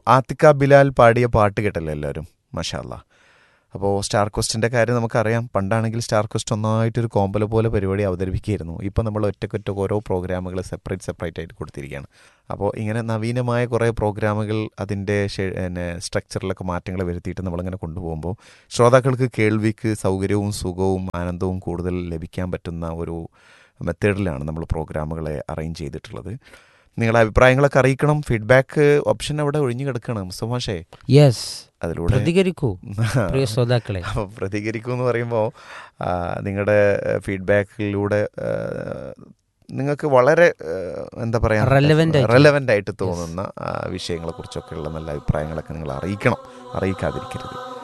ആത്തിക്ക ബിലാൽ പാടിയ പാട്ട് കേട്ടല്ലോ എല്ലാവരും മഷാല്ല അപ്പോൾ സ്റ്റാർ ക്വസ്റ്റിൻ്റെ കാര്യം നമുക്കറിയാം പണ്ടാണെങ്കിൽ സ്റ്റാർ ക്വസ്റ്റ് ഒന്നായിട്ടൊരു കോമ്പല പോലെ പരിപാടി അവതരിപ്പിക്കുകയായിരുന്നു ഇപ്പം നമ്മൾ ഒറ്റക്കൊറ്റ ഓരോ പ്രോഗ്രാമുകൾ സെപ്പറേറ്റ് സെപ്പറേറ്റ് ആയിട്ട് കൊടുത്തിരിക്കുകയാണ് അപ്പോൾ ഇങ്ങനെ നവീനമായ കുറേ പ്രോഗ്രാമുകൾ അതിൻ്റെ പിന്നെ സ്ട്രക്ചറിലൊക്കെ മാറ്റങ്ങൾ വരുത്തിയിട്ട് നമ്മളിങ്ങനെ കൊണ്ടുപോകുമ്പോൾ ശ്രോതാക്കൾക്ക് കേൾവിക്ക് സൗകര്യവും സുഖവും ആനന്ദവും കൂടുതൽ ലഭിക്കാൻ പറ്റുന്ന ഒരു മെത്തേഡിലാണ് നമ്മൾ പ്രോഗ്രാമുകളെ അറേഞ്ച് ചെയ്തിട്ടുള്ളത് നിങ്ങളുടെ അഭിപ്രായങ്ങളൊക്കെ അറിയിക്കണം ഫീഡ്ബാക്ക് ഓപ്ഷൻ അവിടെ ഒഴിഞ്ഞു കിടക്കുകയാണ് മുസ്തഫാഷേ യെസ് അതിലൂടെ പ്രതികരിക്കൂ പ്രിയ ശ്രോതാക്കളെ അപ്പോൾ പ്രതികരിക്കൂ എന്ന് പറയുമ്പോൾ നിങ്ങളുടെ ഫീഡ്ബാക്കിലൂടെ നിങ്ങൾക്ക് വളരെ ആ, എന്താ പറയുക Relevant ആയിട്ട്. റെലവൻ്റ് ആയിട്ട് തോന്നുന്ന ആ, വിഷയങ്ങളെക്കുറിച്ചൊക്കെയുള്ള നല്ല അഭിപ്രായങ്ങളൊക്കെ നിങ്ങൾ അറിയിക്കണം അറിയിക്കാതിരിക്കരുത്